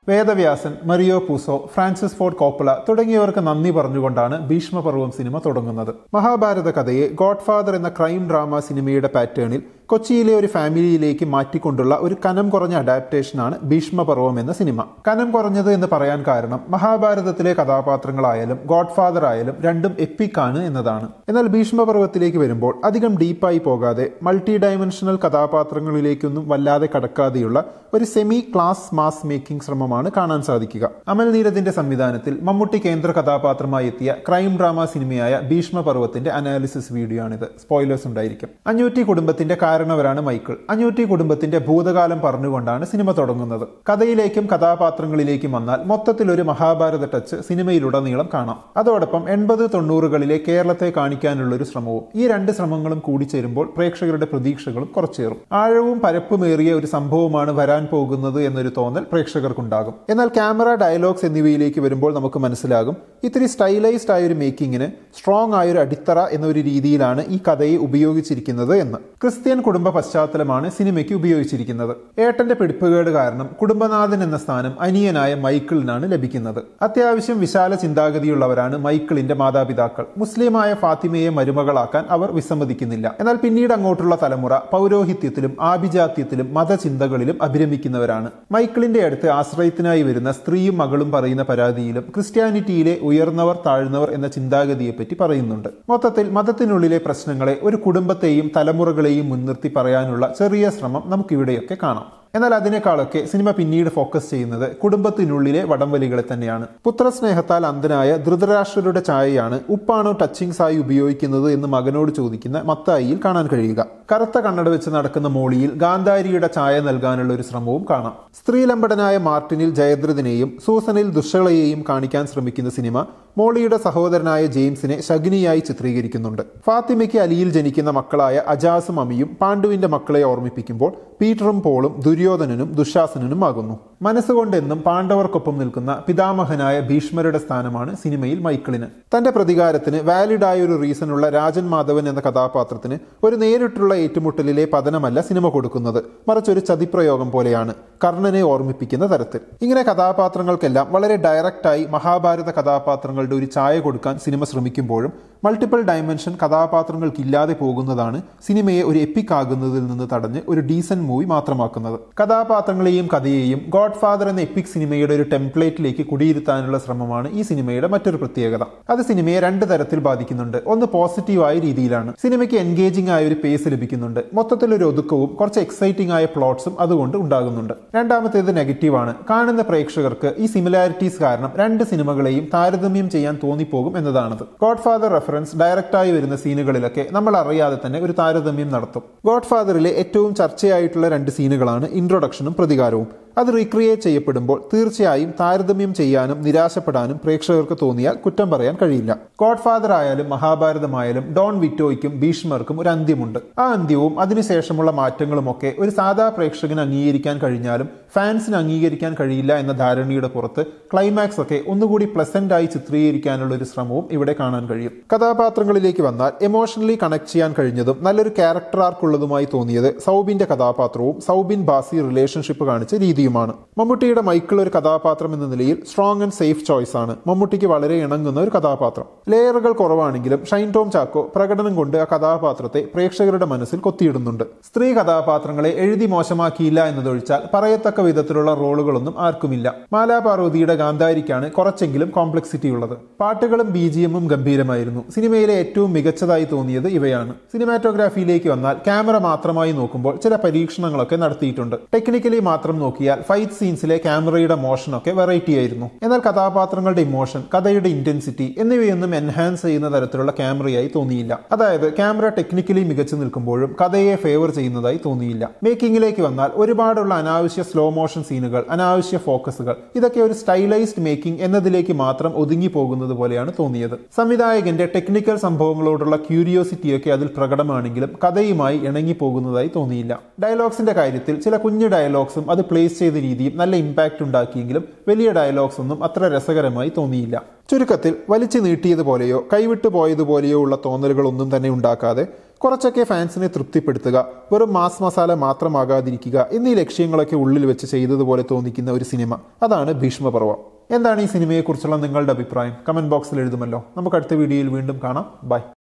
Vedavyasan Mario Puzo Francis Ford Coppola തുടങ്ങിയവർക്ക് നന്ദി പറഞ്ഞുകൊണ്ടാണ് ഭീഷ്മപർവം സിനിമ തുടങ്ങുന്നത് മഹാഭാരത കഥയെ ഗോഡ്ഫാദർ എന്ന ക്രൈം ഡ്രാമ സിനിമയുടെ പാറ്റേണിൽ കൊച്ചിയിലെ ഒരു ഫാമിലിയിലേക്ക് മാറ്റിക്കൊണ്ടുള്ള ഒരു കനം കുറഞ്ഞ അഡാപ്റ്റേഷനാണ് ഭീഷ്മപർവം എന്ന സിനിമ കനം കുറഞ്ഞത് എന്ന് പറയാൻ കാരണം മഹാഭാരതത്തിലെ കഥാപാത്രങ്ങളായാലും ഗോഡ്ഫാദർ ആയാലും രണ്ടും എപ്പിക്കാണ് എന്നതാണ് എന്നാൽ ഭീഷ്മപർവത്തിലേക്ക് വരുമ്പോൾ അധികം ഡീപ്പായി പോകാതെ മൾട്ടി ഡയമെൻഷണൽ കഥാപാത്രങ്ങളിലേക്കൊന്നും വല്ലാതെ കടക്കാതെയുള്ള ഒരു സെമി ക്ലാസ് മാസ് മേക്കിംഗ് ശ്രമമാണ് കാണാൻ സാധിക്കുക അമൽ നീരദിന്റെ സംവിധാനത്തിൽ മമ്മൂട്ടി കേന്ദ്ര കഥാപാത്രമായി എത്തിയ ക്രൈം ഡ്രാമ സിനിമയായ ഭീഷ്മപർവത്തിന്റെ അനാലിസിസ് വീഡിയോ ആണിത് സ്പോയിലേഴ്സ് ഉണ്ടായിരിക്കും അഞ്ഞൂറ്റി കുടുംബത്തിന്റെ കാരണവരാണ് മൈക്കിൾ അഞ്ഞൂറ്റി കുടുംബത്തിന്റെ ഭൂതകാലം പറഞ്ഞുകൊണ്ടാണ് സിനിമ തുടങ്ങുന്നത് കഥയിലേക്കും കഥാപാത്രങ്ങളിലേക്കും വന്നാൽ മൊത്തത്തിൽ ഒരു മഹാഭാരത ടച്ച് സിനിമയിലുടനീളം കാണാം അതോടൊപ്പം എൺപത് തൊണ്ണൂറുകളിലെ കേരളത്തെ കാണിക്കാനുള്ള ഒരു ശ്രമവും ഈ രണ്ട് ശ്രമങ്ങളും കൂടിച്ചേരുമ്പോൾ പ്രേക്ഷകരുടെ പ്രതീക്ഷകളും കുറച്ചേറും ആഴവും പരപ്പുമേറിയ ഒരു സംഭവമാണ് വരാൻ പോകുന്നത് എന്നൊരു തോന്നൽ പ്രേക്ഷകർക്കുണ്ടാകും എന്നാൽ ക്യാമറ ഡയലോഗ്സ് എന്നിവയിലേക്ക് വരുമ്പോൾ നമുക്ക് മനസ്സിലാകും ഇത്തിരി സ്റ്റൈലൈസ്ഡ് ആയ ഒരു മേക്കിങ്ങിന് സ്ട്രോങ് ആയ ഒരു അടിത്തറ എന്നൊരു രീതിയിലാണ് ഈ കഥയെ ഉപയോഗിച്ചിരിക്കുന്നത് എന്ന് ക്രിസ്ത്യൻ കുടുംബ പശ്ചാത്തലമാണ് സിനിമയ്ക്ക് ഉപയോഗിച്ചിരിക്കുന്നത് ഏട്ടന്റെ പിടിപ്പുകേട് കാരണം കുടുംബനാഥൻ എന്ന സ്ഥാനം അനിയനായ മൈക്കിളിനാണ് ലഭിക്കുന്നത് അത്യാവശ്യം വിശാല ചിന്താഗതിയുള്ളവരാണ് മൈക്കിളിന്റെ മാതാപിതാക്കൾ മുസ്ലിമായ ഫാത്തിമയെ മരുമകളാക്കാൻ അവർ വിസമ്മതിക്കുന്നില്ല എന്നാൽ പിന്നീട് അങ്ങോട്ടുള്ള തലമുറ പൗരോഹിത്യത്തിലും ആഭിജാത്യത്തിലും മതചിന്തകളിലും അഭിരമിക്കുന്നവരാണ് മൈക്കിളിന്റെ അടുത്ത് ആശ്രയത്തിനായി വരുന്ന സ്ത്രീയും മകളും പറയുന്ന പരാതിയിലും ക്രിസ്ത്യാനിറ്റിയിലെ ഉയർന്നവർ താഴ്ന്നവർ എന്ന ചിന്താഗതിയെപ്പറ്റി പറയുന്നുണ്ട് മൊത്തത്തിൽ മതത്തിനുള്ളിലെ പ്രശ്നങ്ങളെ ഒരു കുടുംബത്തെയും തലമുറകളെയും മുൻനിർത്തി പറയാനുള്ള ചെറിയ ശ്രമം നമുക്കിവിടെയൊക്കെ കാണാം എന്നാൽ അതിനേക്കാളൊക്കെ സിനിമ പിന്നീട് ഫോക്കസ് ചെയ്യുന്നത് കുടുംബത്തിനുള്ളിലെ വടംവലികളെ തന്നെയാണ് പുത്രസ്നേഹത്താൽ അന്ധനായ ധൃതരാഷ്ട്രരുടെ ചായയാണ് ഉപ്പാണോ ടച്ചിങ്സ് ആയി ഉപയോഗിക്കുന്നത് എന്ന് മകനോട് ചോദിക്കുന്ന മത്തായിയിൽ കാണാൻ കഴിയുക കറുത്ത കണ്ണട വെച്ച് നടക്കുന്ന മോളിയിൽ ഗാന്ധാരിയുടെ ചായ നൽകാനുള്ള ഒരു ശ്രമവും കാണാം സ്ത്രീലമ്പടനായ മാർട്ടിനിൽ ജയദ്രഥിനെയും സൂസനിൽ ദുഷളയെയും കാണിക്കാൻ ശ്രമിക്കുന്ന സിനിമ മോളിയുടെ സഹോദരനായ ജെയിംസിനെ ശകുനിയായി ചിത്രീകരിക്കുന്നുണ്ട് ഫാത്തിമയ്ക്ക് അലിയിൽ ജനിക്കുന്ന മക്കളായ അജാസും അമിയും പാണ്ഡുവിന്റെ മക്കളെ ഓർമ്മിപ്പിക്കുമ്പോൾ പീറ്ററും പോളും ദുര്യോധനനും ദുശാസനനും ആകുന്നു മനസ്സുകൊണ്ടെന്നും പാണ്ഡവർക്കൊപ്പം നിൽക്കുന്ന പിതാമഹനായ ഭീഷ്മരുടെ സ്ഥാനമാണ് സിനിമയിൽ മൈക്കിളിന് തന്റെ പ്രതികാരത്തിന് വാലിഡ് ആയ ഒരു റീസണുള്ള രാജൻ മാധവൻ എന്ന കഥാപാത്രത്തിന് ഒരു നേരിട്ടുള്ള ഏറ്റുമുട്ടലിലെ പതനമല്ല സിനിമ കൊടുക്കുന്നത് മറിച്ച് ഒരു ചതിപ്രയോഗം പോലെയാണ് കർണനെ ഓർമ്മിപ്പിക്കുന്ന തരത്തിൽ ഇങ്ങനെ കഥാപാത്രങ്ങൾക്കെല്ലാം വളരെ ഡയറക്റ്റായി മഹാഭാരത കഥാപാത്രങ്ങളുടെ ഒരു ചായ കൊടുക്കാൻ സിനിമ ശ്രമിക്കുമ്പോഴും മൾട്ടിപ്പിൾ ഡയമെൻഷൻ കഥാപാത്രങ്ങൾക്കില്ലാതെ പോകുന്നതാണ് സിനിമയെ ഒരു എപ്പിക് ആകുന്നതിൽ നിന്ന് തടഞ്ഞ് ഒരു ഡീസന്റ് മൂവി മാത്രമാക്കുന്നത് കഥാപാത്രങ്ങളെയും കഥയെയും ഗോഡ് ഫാദർ എന്ന എപ്പിക് സിനിമയുടെ ഒരു ടെംപ്ലേറ്റിലേക്ക് കുടിയിരുത്താനുള്ള ശ്രമമാണ് ഈ സിനിമയുടെ മറ്റൊരു പ്രത്യേകത അത് സിനിമയെ രണ്ട് തരത്തിൽ ബാധിക്കുന്നുണ്ട് ഒന്ന് പോസിറ്റീവായ രീതിയിലാണ് സിനിമയ്ക്ക് എൻഗേജിംഗ് ആയ ഒരു പേസ് ലഭിക്കുന്നുണ്ട് മൊത്തത്തിൽ ഒരു ഒതുക്കവും കുറച്ച് എക്സൈറ്റിംഗ് ആയ പ്ലോട്ട്സും അതുകൊണ്ട് ഉണ്ടാകുന്നുണ്ട് രണ്ടാമത്തേത് നെഗറ്റീവാണ് കാണുന്ന പ്രേക്ഷകർക്ക് ഈ സിമിലാരിറ്റീസ് കാരണം രണ്ട് സിനിമകളെയും താരതമ്യം ചെയ്യാൻ തോന്നിപ്പോകും എന്നതാണത് ഗോഡ് ഫാദർ റെഫറൻസ് ഡയറക്റ്റായി വരുന്ന സീനുകളിലൊക്കെ നമ്മൾ അറിയാതെ തന്നെ ഒരു താരതമ്യം നടത്തും ഗോഡ് ഫാദറിലെ ഏറ്റവും ചർച്ചയായിട്ടുള്ള രണ്ട് സീനുകളാണ് ഇൻട്രൊഡക്ഷനും പ്രതികാരവും അത് റീക്രിയേറ്റ് ചെയ്യപ്പെടുമ്പോൾ തീർച്ചയായും താരതമ്യം ചെയ്യാനും നിരാശപ്പെടാനും പ്രേക്ഷകർക്ക് തോന്നിയാൽ കുറ്റം പറയാൻ കഴിയില്ല ഗോഡ് ഫാദർ ആയാലും മഹാഭാരതമായാലും ഡോൺ വിറ്റോയ്ക്കും ഭീഷ്മർക്കും ഒരു അന്ത്യമുണ്ട് ആ അന്ത്യവും അതിനുശേഷമുള്ള മാറ്റങ്ങളുമൊക്കെ ഒരു സാധാ പ്രേക്ഷകന് അംഗീകരിക്കാൻ കഴിഞ്ഞാലും ഫാൻസിന് അംഗീകരിക്കാൻ കഴിയില്ല എന്ന ധാരണയുടെ പുറത്ത് ക്ലൈമാക്സ് ഒക്കെ ഒന്നുകൂടി പ്ലസന്റ് ആയി ചിത്രീകരിക്കാനുള്ള ഒരു ശ്രമവും ഇവിടെ കാണാൻ കഴിയും കഥാപാത്രങ്ങളിലേക്ക് വന്നാൽ എമോഷണലി കണക്ട് ചെയ്യാൻ കഴിഞ്ഞതും നല്ലൊരു ക്യാരക്ടർ ആർക്കുള്ളതുമായി തോന്നിയത് സൗബിന്റെ കഥാപാത്രവും സൗബിൻ ബാസി റിലേഷൻഷിപ്പ് കാണിച്ച രീതിയുമാണ് മമ്മൂട്ടിയുടെ മൈക്കിൾ ഒരു കഥാപാത്രം എന്ന നിലയിൽ സ്ട്രോങ് ആൻഡ് സേഫ് ചോയ്സ് ആണ് മമ്മൂട്ടിക്ക് വളരെ ഇണങ്ങുന്ന ഒരു കഥാപാത്രം ലെയറുകൾ കുറവാണെങ്കിലും ഷൈൻ ടോം ചാക്കോ പ്രകടനം കൊണ്ട് ആ കഥാപാത്രത്തെ പ്രേക്ഷകരുടെ മനസ്സിൽ കൊത്തിയിടുന്നുണ്ട് സ്ത്രീ കഥാപാത്രങ്ങളെ എഴുതി മോശമാക്കിയില്ല എന്നതൊഴിച്ചാൽ പറയത്തക്ക വിധത്തിലുള്ള റോളുകളൊന്നും ആർക്കുമില്ല മാലാ പാർവതിയുടെ ഗാന്ധാരിക്കാണ് കുറച്ചെങ്കിലും കോംപ്ലക്സിറ്റി ഉള്ളത് പാട്ടുകളും ബി ജി എമ്മും ഗംഭീരമായിരുന്നു സിനിമയിലെ ഏറ്റവും മികച്ചതായി തോന്നിയത് ഇവയാണ് സിനിമാറ്റോഗ്രാഫിയിലേക്ക് വന്നാൽ ക്യാമറ മാത്രമായി നോക്കുമ്പോൾ ചില പരീക്ഷണങ്ങളൊക്കെ നടത്തിയിട്ടുണ്ട് ടെക്നിക്കലി മാത്രം നോക്കിയാൽ ഫൈറ്റ് സീൻസിലെ ക്യാമറയുടെ മോഷനൊക്കെ വെറൈറ്റി ആയിരുന്നു എന്നാൽ കഥാപാത്രങ്ങളുടെ ഇമോഷൻ കഥയുടെ ഇന്റൻസിറ്റി എന്നിവയൊന്നും എൻഹാൻസ് ചെയ്യുന്ന തരത്തിലുള്ള ക്യാമറയായി തോന്നിയില്ല അതായത് ക്യാമറ ടെക്നിക്കലി മികച്ചു നിൽക്കുമ്പോഴും കഥയെ ഫേവർ ചെയ്യുന്നതായി തോന്നിയില്ല മേക്കിങ്ങിലേക്ക് വന്നാൽ ഒരുപാടുള്ള അനാവശ്യ സ്ലോ മോഷൻ സീനുകൾ അനാവശ്യ ഫോക്കസുകൾ ഇതൊക്കെ ഒരു സ്റ്റൈലൈസ്ഡ് മേക്കിംഗ് എന്നതിലേക്ക് മാത്രം ഒതുങ്ങി പോകുന്നത് പോലെയാണ് തോന്നിയത് സംവിധായകന്റെ ടെക്നിക്കൽ സംഭവങ്ങളോടുള്ള ക്യൂരിയോസിറ്റിയൊക്കെ അതിൽ പ്രകടമാണെങ്കിലും കഥയുമായി ഇണങ്ങി പോകുന്നതായി തോന്നിയില്ല ഡയലോഗ്സിന്റെ കാര്യത്തിൽ ചില കുഞ്ഞു ഡയലോഗ്സും അത് പ്ലേസ് ചെയ്ത രീതിയും നല്ല ഇമ്പാക്റ്റ് ഉണ്ടാക്കിയെങ്കിലും വലിയ ഡയലോഗ്സ് ഒന്നും അത്ര രസകരമായി തോന്നിയില്ല ചുരുക്കത്തിൽ വലിച്ചു നീട്ടിയതുപോലെയോ കൈവിട്ടു പോയതുപോലെയോ ഉള്ള തോന്നലുകളൊന്നും തന്നെ ഉണ്ടാക്കാതെ കുറച്ചൊക്കെ ഫാൻസിനെ തൃപ്തിപ്പെടുത്തുക വെറും മാസ് മസാല മാത്രമാകാതിരിക്കുക എന്നീ ലക്ഷ്യങ്ങളൊക്കെ ഉള്ളിൽ വെച്ച് ചെയ്തതുപോലെ തോന്നിക്കുന്ന ഒരു സിനിമ അതാണ് ഭീഷ്മപർവം എന്താണ് ഈ സിനിമയെക്കുറിച്ചുള്ള നിങ്ങളുടെ അഭിപ്രായം കമന്റ് ബോക്സിൽ എഴുതുമല്ലോ നമുക്ക് അടുത്ത വീഡിയോയിൽ വീണ്ടും കാണാം ബൈ